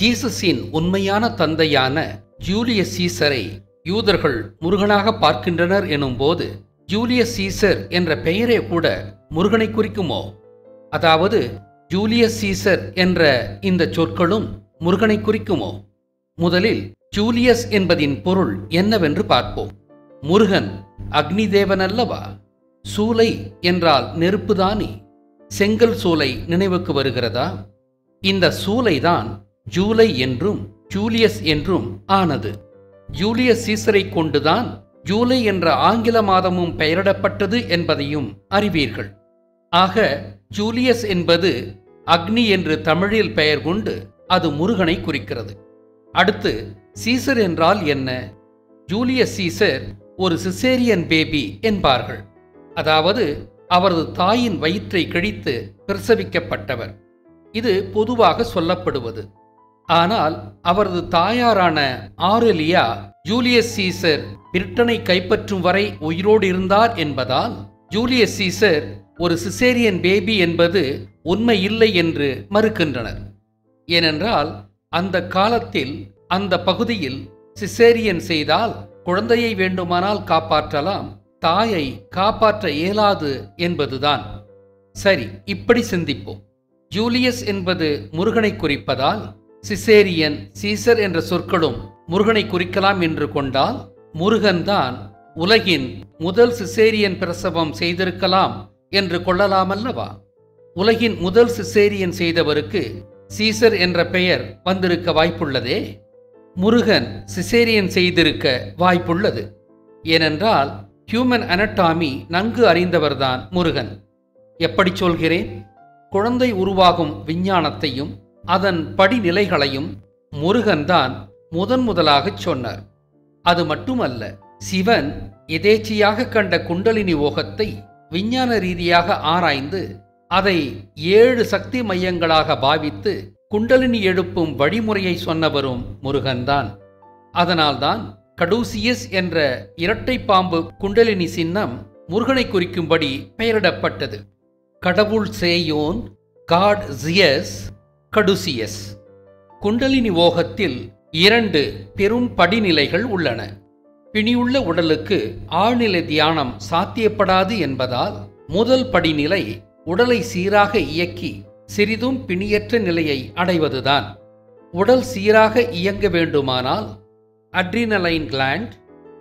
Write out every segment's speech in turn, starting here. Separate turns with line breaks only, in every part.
ஜீசஸின் உண்மையான தந்தையான ஜூலியஸ் சீசரை யூதர்கள் முருகனாக பார்க்கின்றனர் எனும்போது ஜூலியஸ் சீசர் என்ற பெயரே கூட முருகனை குறிக்குமோ அதாவது ஜூலியஸ் சீசர் என்ற இந்த சொற்களும் முருகனை குறிக்குமோ முதலில் ஜூலியஸ் என்பதின் பொருள் என்னவென்று பார்ப்போம் முருகன் அக்னி தேவன் அல்லவா சூலை என்றால் நெருப்புதானே செங்கல் சூலை நினைவுக்கு வருகிறதா இந்த சூலைதான் ஜூலை என்றும் ஜூலியஸ் என்றும் ஆனது ஜூலியஸ் சீசரை கொண்டுதான் ஜூலை என்ற ஆங்கில மாதமும் பெயரிடப்பட்டது என்பதையும் அறிவீர்கள் ஆக ஜூலியஸ் என்பது அக்னி என்று தமிழில் பெயர் கொண்டு அது முருகனை குறிக்கிறது அடுத்து சீசர் என்றால் என்ன ஜூலியஸ் சீசர் ஒரு சிசேரியன் பேபி என்பார்கள் அதாவது அவரது தாயின் வயிற்றை கிழித்து பிரசவிக்கப்பட்டவர் இது பொதுவாக சொல்லப்படுவது ஆனால் அவரது தாயாரான ஆரெலியா ஜூலியஸ் சீசர் பிரிட்டனை கைப்பற்றும் வரை உயிரோடு இருந்தார் என்பதால் ஜூலியஸ் சீசர் ஒரு சிசேரியன் பேபி என்பது உண்மை இல்லை என்று மறுக்கின்றனர் ஏனென்றால் அந்த காலத்தில் அந்த பகுதியில் சிசேரியன் செய்தால் குழந்தையை வேண்டுமானால் காப்பாற்றலாம் தாயை காப்பாற்ற இயலாது என்பதுதான் சரி இப்படி சிந்திப்போம் ஜூலியஸ் என்பது முருகனை குறிப்பதால் சிசேரியன் சீசர் என்ற சொற்களும் முருகனை குறிக்கலாம் என்று கொண்டால் முருகன்தான் உலகின் முதல் சிசேரியன் பிரசவம் செய்திருக்கலாம் என்று கொள்ளலாமல்லவா உலகின் முதல் சிசேரியன் செய்தவருக்கு சீசர் என்ற பெயர் வந்திருக்க வாய்ப்புள்ளதே முருகன் சிசேரியன் செய்திருக்க வாய்ப்புள்ளது ஏனென்றால் ஹியூமன் அனட்டாமி நன்கு அறிந்தவர்தான் முருகன் எப்படி சொல்கிறேன் குழந்தை உருவாகும் விஞ்ஞானத்தையும் அதன் படிநிலைகளையும் முருகன்தான் முதன் முதலாகச் சொன்னார் அது மட்டுமல்ல சிவன் எதேச்சியாக கண்ட குண்டலினி ஓகத்தை விஞ்ஞான ரீதியாக ஆராய்ந்து அதை ஏழு சக்தி மையங்களாக பாவித்து குண்டலினி எழுப்பும் வழிமுறையை சொன்னவரும் முருகன்தான் அதனால்தான் கடூசியஸ் என்ற இரட்டை பாம்பு குண்டலினி சின்னம் முருகனை குறிக்கும்படி பெயரிடப்பட்டது கடவுள் Seyon god Zeus caduceus kundalini ஓகத்தில் இரண்டு பெரும் படிநிலைகள் உள்ளன பிணியுள்ள உடலுக்கு ஆழ்நிலை தியானம் சாத்தியப்படாது என்பதால் முதல் படிநிலை உடலை சீராக இயக்கி சிறிதும் பிணியற்ற நிலையை அடைவதுதான் உடல் சீராக இயங்க வேண்டுமானால் adrenaline gland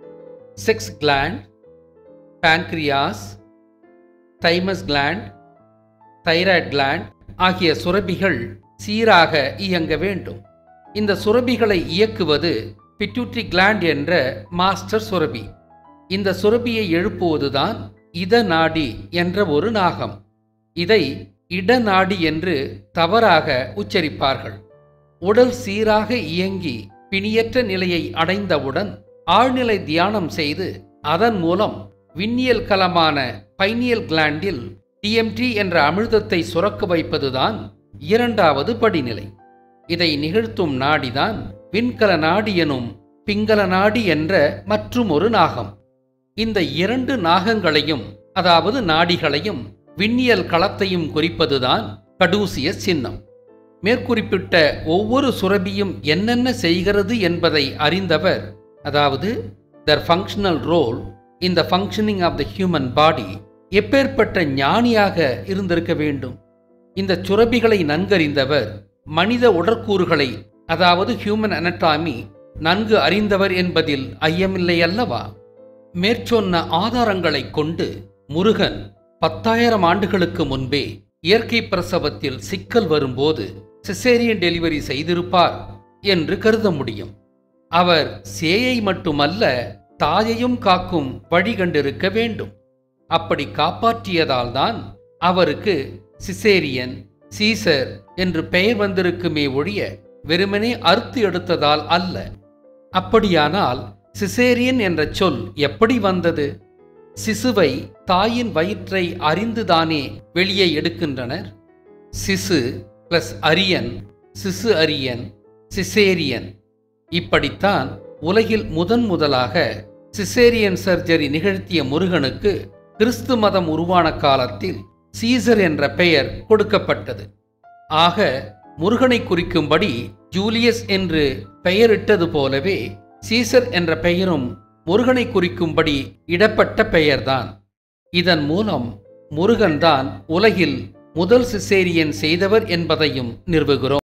sex gland pancreas thymus gland thyroid gland ஆகிய சுரபிகள் சீராக இயங்க வேண்டும் இந்த சுரபிகளை இயக்குவது பிட்யூட்ரி கிளாண்ட் என்ற மாஸ்டர் சுரபி இந்த சுரபியை எழுப்புவதுதான் இத நாடி என்ற ஒரு நாகம் இதை இடநாடி என்று தவறாக உச்சரிப்பார்கள் உடல் சீராக இயங்கி பிணியற்ற நிலையை அடைந்தவுடன் ஆழ்நிலை தியானம் செய்து அதன் மூலம் விண்ணியல் கலமான பைனியல் கிளாண்டில் டிஎம்டி என்ற அமிர்தத்தை சுரக்க வைப்பதுதான் இரண்டாவது படிநிலை இதை நிகழ்த்தும் நாடிதான் விண்கல நாடி எனும் பிங்கள நாடி என்ற மற்றும் ஒரு நாகம் இந்த இரண்டு நாகங்களையும் அதாவது நாடிகளையும் விண்ணியல் களத்தையும் குறிப்பதுதான் கடூசிய சின்னம் மேற்குறிப்பிட்ட ஒவ்வொரு சுரபியும் என்னென்ன செய்கிறது என்பதை அறிந்தவர் அதாவது their functional role in the functioning of the human body எப்பேற்பட்ட ஞானியாக இருந்திருக்க வேண்டும் இந்த சுரபிகளை நன்கறிந்தவர் மனித உடற்கூறுகளை அதாவது ஹியூமன் அனட்டாமி நன்கு அறிந்தவர் என்பதில் ஐயமில்லை அல்லவா மேற்சொன்ன ஆதாரங்களைக் கொண்டு முருகன் பத்தாயிரம் ஆண்டுகளுக்கு முன்பே இயற்கை பிரசவத்தில் சிக்கல் வரும்போது சிசேரியன் டெலிவரி செய்திருப்பார் என்று கருத முடியும் அவர் சேயை மட்டுமல்ல தாயையும் காக்கும் வழி கண்டிருக்க வேண்டும் அப்படி காப்பாற்றியதால்தான் அவருக்கு சிசேரியன் சீசர் என்று பெயர் வந்திருக்குமே ஒழிய வெறுமனே அறுத்து எடுத்ததால் அல்ல அப்படியானால் சிசேரியன் என்ற சொல் எப்படி வந்தது சிசுவை தாயின் வயிற்றை அறிந்துதானே வெளியே எடுக்கின்றனர் சிசு பிளஸ் அரியன் சிசு அரியன் சிசேரியன் இப்படித்தான் உலகில் முதன் முதலாக சிசேரியன் சர்ஜரி நிகழ்த்திய முருகனுக்கு கிறிஸ்து மதம் உருவான காலத்தில் சீசர் என்ற பெயர் கொடுக்கப்பட்டது ஆக முருகனை குறிக்கும்படி ஜூலியஸ் என்று பெயரிட்டது போலவே சீசர் என்ற பெயரும் முருகனை குறிக்கும்படி இடப்பட்ட பெயர்தான் இதன் மூலம் முருகன்தான் உலகில் முதல் சிசேரியன் செய்தவர் என்பதையும் நிறுவுகிறோம்